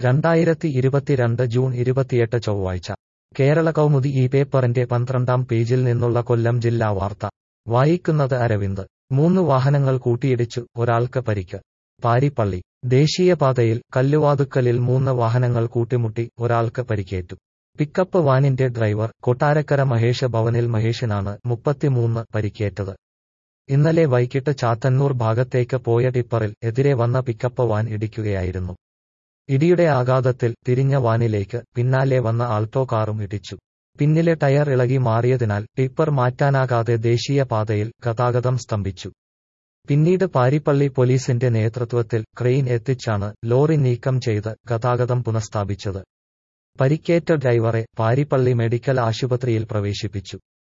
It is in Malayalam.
രണ്ടായിരത്തി ഇരുപത്തിരണ്ട് ജൂൺ ഇരുപത്തിയെട്ട് ചൊവ്വാഴ്ച കേരള കൗമുദി ഈ പേപ്പറിന്റെ പന്ത്രണ്ടാം പേജിൽ നിന്നുള്ള കൊല്ലം ജില്ലാ വാർത്ത വായിക്കുന്നത് അരവിന്ദ് മൂന്ന് വാഹനങ്ങൾ കൂട്ടിയിടിച്ചു ഒരാൾക്ക് പരിക്ക് പാരിപ്പള്ളി ദേശീയപാതയിൽ കല്ലുവാതുക്കലിൽ മൂന്ന് വാഹനങ്ങൾ കൂട്ടിമുട്ടി ഒരാൾക്ക് പരിക്കേറ്റു പിക്കപ്പ് വാനിന്റെ ഡ്രൈവർ കൊട്ടാരക്കര മഹേഷ് ഭവനിൽ മഹേഷിനാണ് മുപ്പത്തിമൂന്ന് പരിക്കേറ്റത് ഇന്നലെ വൈകിട്ട് ചാത്തന്നൂർ ഭാഗത്തേക്ക് പോയ ടിപ്പറിൽ എതിരെ വന്ന പിക്കപ്പ് വാൻ ഇടിക്കുകയായിരുന്നു ഇടിയുടെ ആഘാതത്തിൽ തിരിഞ്ഞ വാനിലേക്ക് പിന്നാലെ വന്ന ആൾട്ടോ കാറും ഇടിച്ചു പിന്നിലെ ടയർ ഇളകി മാറിയതിനാൽ ടിപ്പർ മാറ്റാനാകാതെ ദേശീയപാതയിൽ ഗതാഗതം സ്തംഭിച്ചു പിന്നീട് പാരിപ്പള്ളി പോലീസിന്റെ നേതൃത്വത്തിൽ ക്രെയിൻ എത്തിച്ചാണ് ലോറി നീക്കം ചെയ്ത് ഗതാഗതം പുനഃസ്ഥാപിച്ചത് പരിക്കേറ്റ ഡ്രൈവറെ പാരിപ്പള്ളി മെഡിക്കൽ ആശുപത്രിയിൽ പ്രവേശിപ്പിച്ചു